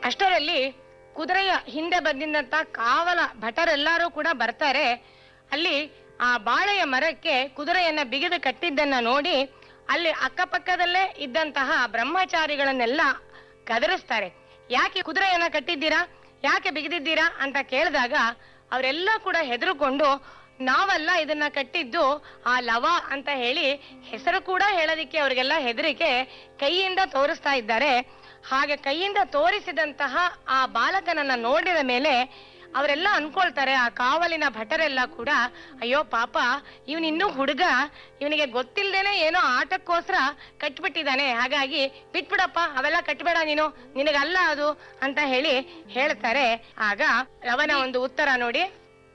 ಅಷ್ಟರಲ್ಲಿ ಕುದುರೆಯ ಹಿಂದೆ ಬಂದಿದ್ದಂತ ಕಾವಲ ಭಟರೆಲ್ಲರೂ ಕೂಡ ಬರ್ತಾರೆ ಅಲ್ಲಿ ಆ ಬಾಳೆಯ ಮರಕ್ಕೆ ಕುದುರೆಯನ್ನ ಬಿಗಿದು ಕಟ್ಟಿದ್ದನ್ನ ನೋಡಿ ಅಲ್ಲಿ ಅಕ್ಕಪಕ್ಕದಲ್ಲೇ ಇದ್ದಂತಹ ಬ್ರಹ್ಮಚಾರಿಗಳನ್ನೆಲ್ಲ ಗದರಿಸ್ತಾರೆ ಯಾಕೆ ಕುದುರೆಯನ್ನ ಕಟ್ಟಿದ್ದೀರಾ ಯಾಕೆ ಬಿಗಿದಿದ್ದೀರಾ ಅಂತ ಕೇಳಿದಾಗ ಅವರೆಲ್ಲ ಕೂಡ ಹೆದರುಕೊಂಡು ನಾವಲ್ಲ ಇದನ್ನ ಕಟ್ಟಿದ್ದು ಆ ಲವ ಅಂತ ಹೇಳಿ ಹೆಸರು ಕೂಡ ಹೇಳೋದಿಕ್ಕೆ ಅವರಿಗೆಲ್ಲ ಹೆದರಿಕೆ ಕೈಯಿಂದ ತೋರಿಸ್ತಾ ಇದ್ದಾರೆ ಹಾಗೆ ಕೈಯಿಂದ ತೋರಿಸಿದಂತಹ ಆ ಬಾಲಕನನ್ನ ನೋಡಿದ ಮೇಲೆ ಅವರೆಲ್ಲ ಅನ್ಕೊಳ್ತಾರೆ ಆ ಕಾವಲಿನ ಭಟರೆಲ್ಲ ಕೂಡ ಅಯ್ಯೋ ಪಾಪ ಇವನ್ ಇನ್ನೂ ಹುಡುಗ ಇವನಿಗೆ ಗೊತ್ತಿಲ್ದೇನೆ ಏನೋ ಆಟಕ್ಕೋಸ್ಕರ ಕಟ್ಬಿಟ್ಟಿದ್ದಾನೆ ಹಾಗಾಗಿ ಬಿಟ್ಬಿಡಪ್ಪ ಅವೆಲ್ಲ ಕಟ್ಬೇಡ ನೀನು ನಿನಗಲ್ಲ ಅದು ಅಂತ ಹೇಳಿ ಹೇಳ್ತಾರೆ ಆಗ ರವನ ಒಂದು ಉತ್ತರ ನೋಡಿ